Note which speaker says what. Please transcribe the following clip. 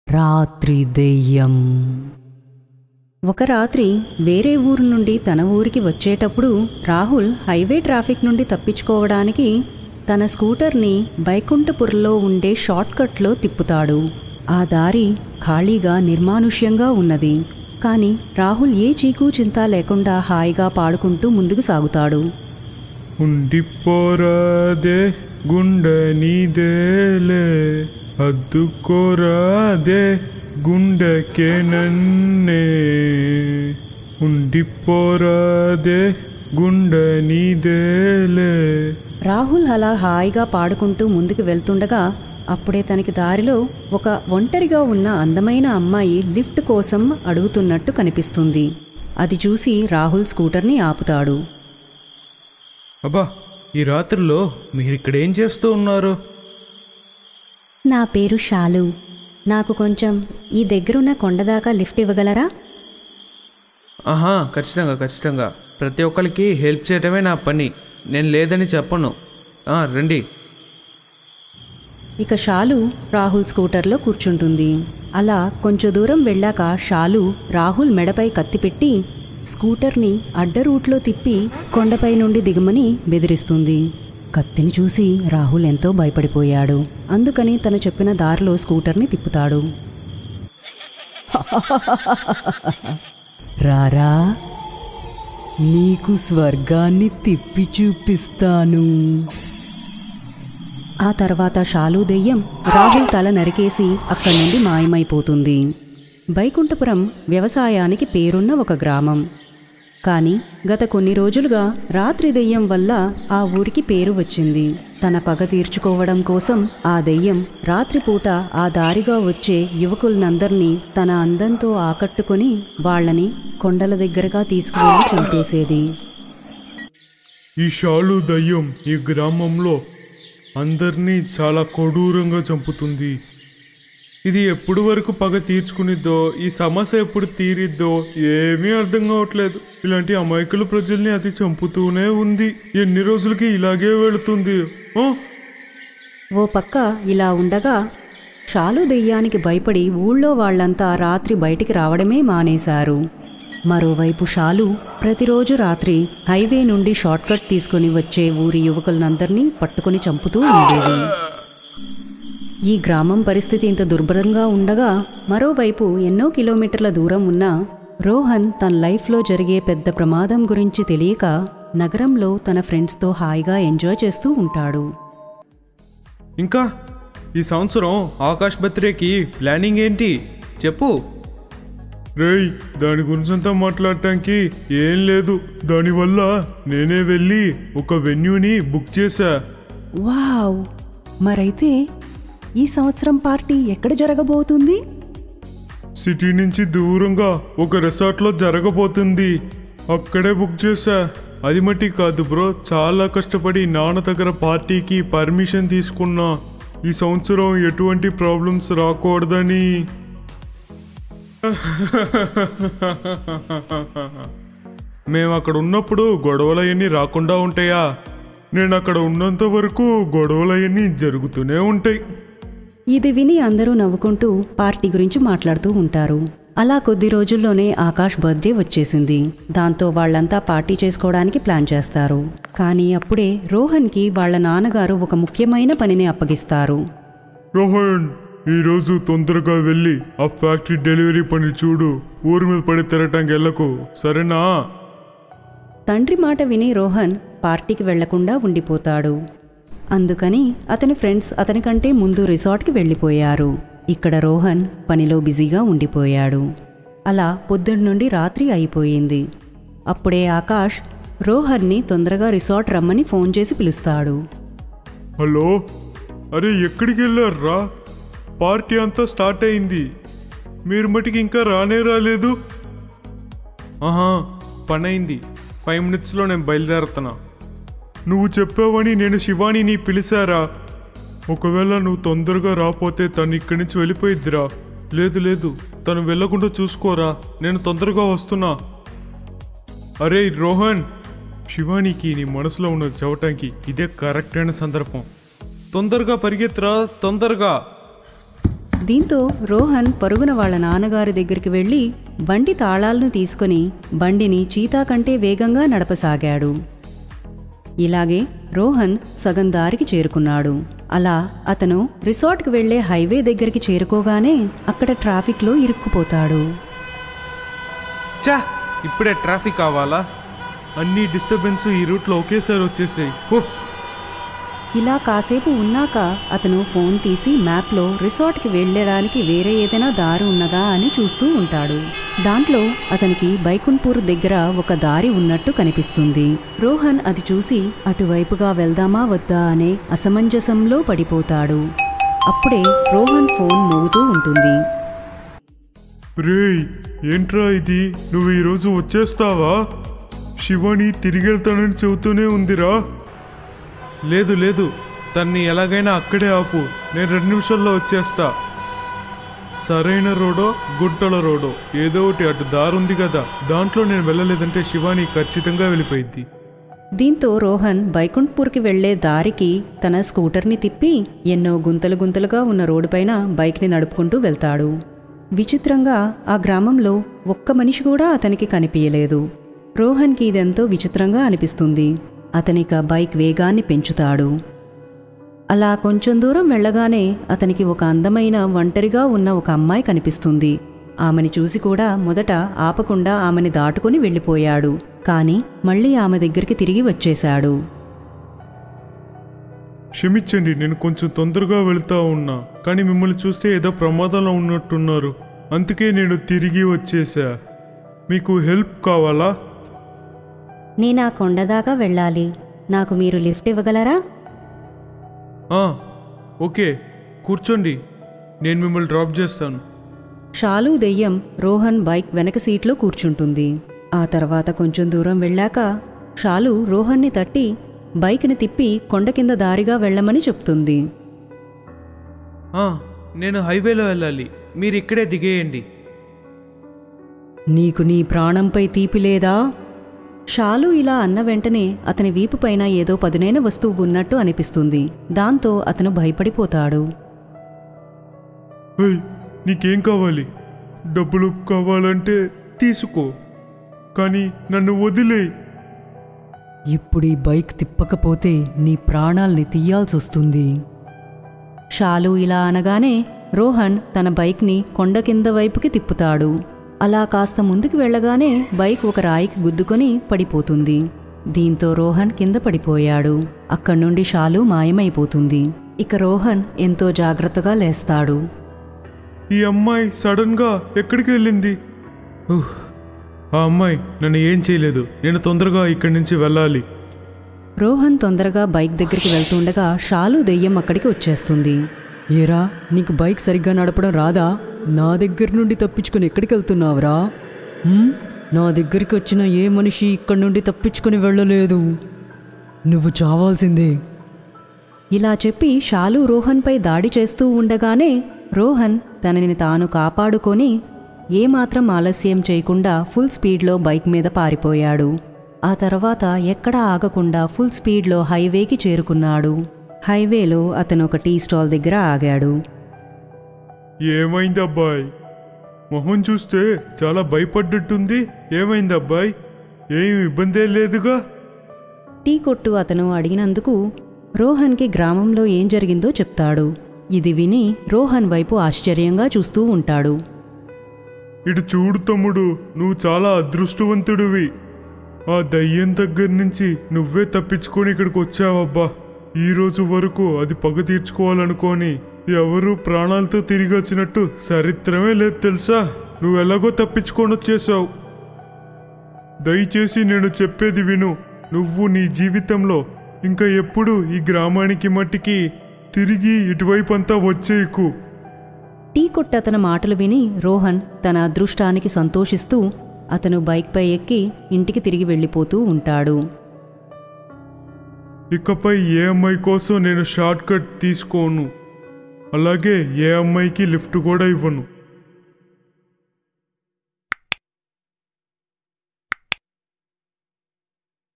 Speaker 1: రాత్రి దెయ్యం
Speaker 2: ఒక రాత్రి వేరే ఊరు నుండి తన ఊరికి వచ్చేటప్పుడు రాహుల్ హైవే ట్రాఫిక్ నుండి తప్పించుకోవడానికి తన స్కూటర్ని బైకుంఠపురంలో ఉండే షార్ట్కట్లో తిప్పుతాడు ఆ దారి ఖాళీగా నిర్మానుష్యంగా ఉన్నది కానీ రాహుల్ ఏ చీకు చింత లేకుండా హాయిగా పాడుకుంటూ ముందుకు సాగుతాడు
Speaker 3: ఉండిపోరాదే గుండె నీదేలే అద్దుకోరాదే గుండెకే నన్నే ఉండిపోరాదే గుండె నీదేలే
Speaker 2: రాహుల్ అలా హాయిగా పాడుకుంటూ ముందుకు వెళ్తుండగా అప్పుడే తనకి దారిలో ఒక ఒంటరిగా ఉన్న అందమైన అమ్మాయి లిఫ్ట్ కోసం అడుగుతున్నట్టు కనిపిస్తుంది అది చూసి రాహుల్ స్కూటర్ని ఆపుతాడు
Speaker 3: అబ్బా ఈ రాత్రిలో మీరు ఇక్కడ ఏం చేస్తూ ఉన్నారు
Speaker 2: నా పేరు షాలు నాకు కొంచెం ఈ దగ్గరున్న కొండదాకా లిఫ్ట్ ఇవ్వగలరా
Speaker 4: ఆహా ఖచ్చితంగా ఖచ్చితంగా ప్రతి ఒక్కరికి హెల్ప్ చేయటమే నా పని నేను లేదని చెప్పను ఆ, రండి
Speaker 2: ఇక షాలు రాహుల్ స్కూటర్లో కూర్చుంటుంది అలా కొంచెం దూరం వెళ్ళాక షాలు రాహుల్ మెడపై కత్తి పెట్టి స్కూటర్ని అడ్డ రూట్లో తిప్పి కొండపై నుండి దిగమని బెదిరిస్తుంది కత్తిని చూసి రాహుల్ ఎంతో భయపడిపోయాడు అందుకని తను చెప్పిన దారిలో స్కూటర్ని తిప్పుతాడు
Speaker 1: రారా నీకు స్వర్గాన్ని తిప్పి చూపిస్తాను
Speaker 2: ఆ తర్వాత షాలు దెయ్యం రాహుల్ తల నరికేసి అక్కడి నుండి మాయమైపోతుంది బైకుంఠపురం వ్యవసాయానికి పేరున్న ఒక గ్రామం కానీ గత కొన్ని రోజులుగా రాత్రి దెయ్యం వల్ల ఆ ఊరికి పేరు వచ్చింది తన పగ తీర్చుకోవడం కోసం ఆ దెయ్యం రాత్రిపూట ఆ దారిగా వచ్చే యువకులనందర్నీ తన అందంతో ఆకట్టుకొని వాళ్ళని కొండల దగ్గరగా తీసుకువెళ్ళి చంపేసేది
Speaker 3: ఈ షాలు దయ్యం ఈ గ్రామంలో అందరినీ చాలా కొడూరంగా చంపుతుంది ఇది ఎప్పుడు వరకు పగ తీర్చుకునిద్దో ఈ సమస్య ఎప్పుడు తీరిద్దో ఏమీ అర్థం కావట్లేదు ఇలాంటి అమాయకుల ప్రజల్ని అది చంపుతూనే ఉంది ఎన్ని రోజులకి ఇలాగే వెళుతుంది ఆ?
Speaker 2: ఓ పక్క ఇలా ఉండగా షాలు దెయ్యానికి భయపడి ఊళ్ళో వాళ్ళంతా రాత్రి బయటికి రావడమే మానేశారు మరోవైపు షాలు ప్రతిరోజు రాత్రి హైవే నుండి షార్ట్కట్ తీసుకుని వచ్చే ఊరి యువకులందరినీ పట్టుకుని చంపుతూ ఉండేది ఈ గ్రామం పరిస్థితి ఇంత దుర్భరంగా ఉండగా మరోవైపు ఎన్నో కిలోమీటర్ల దూరం ఉన్న రోహన్ తన లైఫ్లో జరిగే పెద్ద ప్రమాదం గురించి తెలియక నగరంలో తన ఫ్రెండ్స్తో హాయిగా ఎంజాయ్ చేస్తూ ఉంటాడు
Speaker 4: ఇంకా ఈ సంవత్సరం ఆకాష్ బర్త్డేకి ప్లానింగ్ ఏంటి చెప్పు
Speaker 3: రేయ్ దాని గురించి అంతా మాట్లాడటానికి ఏం లేదు దానివల్ల నేనే వెళ్ళి ఒక వెన్యూని బుక్ చేశా
Speaker 1: వావ్ మరైతే ఈ సంవత్సరం పార్టీ ఎక్కడ జరగబోతుంది
Speaker 3: సిటీ నుంచి దూరంగా ఒక రిసార్ట్లో జరగబోతుంది అక్కడే బుక్ చేశా అది మట్టి కాదు బ్రో చాలా కష్టపడి నాన్న దగ్గర పార్టీకి పర్మిషన్ తీసుకున్నా ఈ సంవత్సరం ఎటువంటి ప్రాబ్లమ్స్ రాకూడదని మేము అక్కడ ఉన్నప్పుడు గొడవలవన్నీ రాకుండా ఉంటాయా నేను అక్కడ ఉన్నంత వరకు గొడవలవన్నీ జరుగుతూనే ఉంటాయి
Speaker 2: ఇది విని అందరూ నవ్వుకుంటూ పార్టీ గురించి మాట్లాడుతూ ఉంటారు అలా కొద్ది రోజుల్లోనే ఆకాష్ బర్త్డే వచ్చేసింది దాంతో వాళ్ళంతా పార్టీ చేసుకోవడానికి ప్లాన్ చేస్తారు కానీ అప్పుడే రోహన్కి వాళ్ళ నాన్నగారు ఒక ముఖ్యమైన పనిని అప్పగిస్తారు
Speaker 3: రోహన్ ఈరోజు తొందరగా వెళ్ళి ఆ ఫ్యాక్టరీ డెలివరీ పని చూడు ఊరి మీద పడి తిరగటానికి వెళ్ళకు సరేనా
Speaker 2: తండ్రి మాట విని రోహన్ పార్టీకి వెళ్లకుండా ఉండిపోతాడు అందుకని అతని ఫ్రెండ్స్ అతనికంటే ముందు రిసార్ట్కి వెళ్ళిపోయారు ఇక్కడ రోహన్ పనిలో బిజీగా ఉండిపోయాడు అలా పొద్దున్న నుండి రాత్రి అయిపోయింది అప్పుడే ఆకాష్ రోహన్ని తొందరగా రిసార్ట్ రమ్మని ఫోన్ చేసి పిలుస్తాడు
Speaker 3: హలో అరే ఎక్కడికి వెళ్ళారా పార్టీ అంతా స్టార్ట్ అయింది మీరు మటుకి ఇంకా రానే రాలేదు
Speaker 4: ఆహా పని అయింది ఫైవ్ మినిట్స్లో నేను బయలుదేరుతున్నా
Speaker 3: నువ్వు చెప్పావని నేను శివానీని పిలిచారా ఒకవేళ నువ్వు తొందరగా రాపోతే తను ఇక్కడి నుంచి వెళ్ళిపోయిద్దిరా లేదు లేదు తను వెళ్ళకుండా చూసుకోరా నేను తొందరగా వస్తున్నా అరే రోహన్ శివానీకి నీ మనసులో ఉన్నది చెప్పటానికి ఇదే కరెక్ట్ అయిన సందర్భం
Speaker 4: తొందరగా పరిగెత్తురా తొందరగా
Speaker 2: దీంతో రోహన్ పరుగున వాళ్ళ నాన్నగారి దగ్గరికి వెళ్ళి బండి తాళాలను తీసుకొని బండిని చీతా కంటే వేగంగా నడపసాగాడు ఇలాగే రోహన్ సగం దారికి చేరుకున్నాడు అలా అతను రిసార్ట్కి వెళ్లే హైవే దగ్గరికి చేరుకోగానే అక్కడ ట్రాఫిక్లో ఇరుక్కుపోతాడు
Speaker 4: చా ఇప్పుడే ట్రాఫిక్ కావాలా
Speaker 3: అన్ని డిస్టర్బెన్స్ ఈ రూట్లో ఒకేసారి వచ్చేసాయి హో
Speaker 2: ఇలా కాసేపు ఉన్నాక అతను ఫోన్ తీసి మ్యాప్లో రిసార్ట్కి వెళ్ళడానికి వేరే ఏదైనా దారి ఉన్నదా అని చూస్తూ ఉంటాడు దాంట్లో అతనికి బైకుంఠపూర్ దగ్గర ఒక దారి ఉన్నట్టు కనిపిస్తుంది రోహన్ అది చూసి అటువైపుగా వెళ్దామా వద్దా అనే అసమంజసంలో పడిపోతాడు అప్పుడే రోహన్ ఫోన్ మోగుతూ ఉంటుంది
Speaker 3: రేయ్ ఏంట్రా ఇది నువ్వు ఈరోజు వచ్చేస్తావా శివాని తిరిగి వెళ్తానని చెబుతూనే ఉందిరా
Speaker 4: లేదు లేదు తన్ని ఎలాగైనా అక్కడే ఆపు నేను రెండు నిమిషాల్లో వచ్చేస్తా
Speaker 3: సరైన రోడో గుట్టల రోడో ఏదో ఒకటి అటు దారుంది కదా దాంట్లో నేను వెళ్ళలేదంటే శివాని ఖచ్చితంగా వెళ్ళిపోయింది
Speaker 2: దీంతో రోహన్ బైకుంఠపూర్కి వెళ్లే దారికి తన స్కూటర్ని తిప్పి ఎన్నో గుంతలు గుంతలుగా ఉన్న రోడ్డుపైన బైక్ని నడుపుకుంటూ వెళ్తాడు విచిత్రంగా ఆ గ్రామంలో ఒక్క మనిషి కూడా అతనికి కనిపించలేదు రోహన్కి ఇదెంతో విచిత్రంగా అనిపిస్తుంది అతనిక బైక్ వేగాన్ని పెంచుతాడు అలా కొంచెం దూరం వెళ్ళగానే అతనికి ఒక అందమైన ఒంటరిగా ఉన్న ఒక అమ్మాయి కనిపిస్తుంది ఆమెని చూసి కూడా మొదట ఆపకుండా ఆమెని దాటుకుని వెళ్ళిపోయాడు కాని మళ్ళీ ఆమె దగ్గరికి తిరిగి వచ్చేశాడు
Speaker 3: క్షమించండి నేను కొంచెం తొందరగా వెళ్తా ఉన్నా కానీ మిమ్మల్ని చూస్తే ఏదో ప్రమాదంలో ఉన్నట్టున్నారు అందుకే నేను తిరిగి వచ్చేసా మీకు హెల్ప్ కావాలా
Speaker 2: నేను ఆ కొండదాకా వెళ్ళాలి నాకు మీరు లిఫ్ట్ ఇవ్వగలరా
Speaker 4: ఆ, ఓకే కూర్చోండి నేను మిమ్మల్ని డ్రాప్ చేస్తాను
Speaker 2: షాలు దెయ్యం రోహన్ బైక్ వెనక సీట్లో కూర్చుంటుంది ఆ తర్వాత కొంచెం దూరం వెళ్ళాక షాలు రోహన్ని తట్టి బైక్ని తిప్పి కొండ కింద దారిగా వెళ్ళమని చెప్తుంది
Speaker 4: ఆ, నేను హైవేలో వెళ్ళాలి మీరు ఇక్కడే దిగేయండి
Speaker 2: నీకు నీ ప్రాణంపై తీపి లేదా షాలు ఇలా అన్న వెంటనే అతని వీపుపైన ఏదో పదునైన వస్తువు ఉన్నట్టు అనిపిస్తుంది దాంతో అతను భయపడిపోతాడు
Speaker 3: ఏయ్ నీకేం కావాలి డబ్బులు కావాలంటే తీసుకో కానీ నన్ను వదిలే
Speaker 1: ఇప్పుడు ఈ బైక్ తిప్పకపోతే నీ ప్రాణాల్ని తీయాల్సొస్తుంది
Speaker 2: షాలు ఇలా అనగానే రోహన్ తన బైక్ని కొండ కింద వైపుకి తిప్పుతాడు అలా కాస్త ముందుకు వెళ్ళగానే బైక్ ఒక రాయికి గుద్దుకొని పడిపోతుంది దీంతో రోహన్ కింద పడిపోయాడు అక్కడి నుండి షాలు మాయమైపోతుంది ఇక రోహన్ ఎంతో జాగ్రత్తగా లేస్తాడు
Speaker 3: ఈ అమ్మాయి సడన్ గా ఎక్కడికి వెళ్ళింది ఉహ్, ఆ అమ్మాయి నన్ను ఏం చేయలేదు నేను తొందరగా ఇక్కడి నుంచి వెళ్ళాలి
Speaker 2: రోహన్ తొందరగా బైక్ దగ్గరికి వెళ్తుండగా షాలు దెయ్యం అక్కడికి వచ్చేస్తుంది
Speaker 1: ఏరా నీకు బైక్ సరిగ్గా నడపడం రాదా నా దగ్గర నుండి తప్పించుకొని ఎక్కడికి వెళ్తున్నావురా హ్మ్? నా దగ్గరికి వచ్చిన ఏ మనిషి ఇక్కడి నుండి తప్పించుకొని వెళ్ళలేదు నువ్వు చావాల్సిందే
Speaker 2: ఇలా చెప్పి షాలు రోహన్పై దాడి చేస్తూ ఉండగానే రోహన్ తనని తాను కాపాడుకొని ఏమాత్రం ఆలస్యం చేయకుండా ఫుల్ స్పీడ్లో బైక్ మీద పారిపోయాడు ఆ తర్వాత ఎక్కడా ఆగకుండా ఫుల్ స్పీడ్లో హైవేకి చేరుకున్నాడు హైవేలో అతను ఒక టీ స్టాల్ దగ్గర ఆగాడు
Speaker 3: ఏమైంది అబ్బాయి మొహం చూస్తే చాలా భయపడ్డట్టుంది ఏమైంది అబ్బాయి ఏం ఇబ్బందే లేదుగా
Speaker 2: టీ కొట్టు అతను అడిగినందుకు రోహన్కి గ్రామంలో ఏం జరిగిందో చెప్తాడు ఇది విని రోహన్ వైపు ఆశ్చర్యంగా చూస్తూ ఉంటాడు
Speaker 3: ఇటు చూడు తమ్ముడు నువ్వు చాలా అదృష్టవంతుడివి ఆ దయ్యం దగ్గర నుంచి నువ్వే తప్పించుకొని ఇక్కడికి వచ్చావబ్బా ఈ రోజు వరకు అది పగ తీర్చుకోవాలనుకోని ఎవరు ప్రాణాలతో తిరిగి వచ్చినట్టు చరిత్రమే లేదు తెలుసా నువ్వు ఎలాగో తప్పించుకొని వచ్చేసావు దయచేసి నేను చెప్పేది విను నువ్వు నీ జీవితంలో ఇంకా ఎప్పుడు ఈ గ్రామానికి మట్టికి తిరిగి ఇటువైపు అంతా వచ్చేయకు
Speaker 2: టీ కొట్టు అతని మాటలు విని రోహన్ తన అదృష్టానికి సంతోషిస్తూ అతను బైక్పై ఎక్కి ఇంటికి తిరిగి వెళ్ళిపోతూ ఉంటాడు
Speaker 3: ఇకపై ఏ అమ్మాయి కోసం నేను షార్ట్ కట్ తీసుకోను అలాగే ఏ అమ్మాయికి లిఫ్ట్ కూడా ఇవ్వను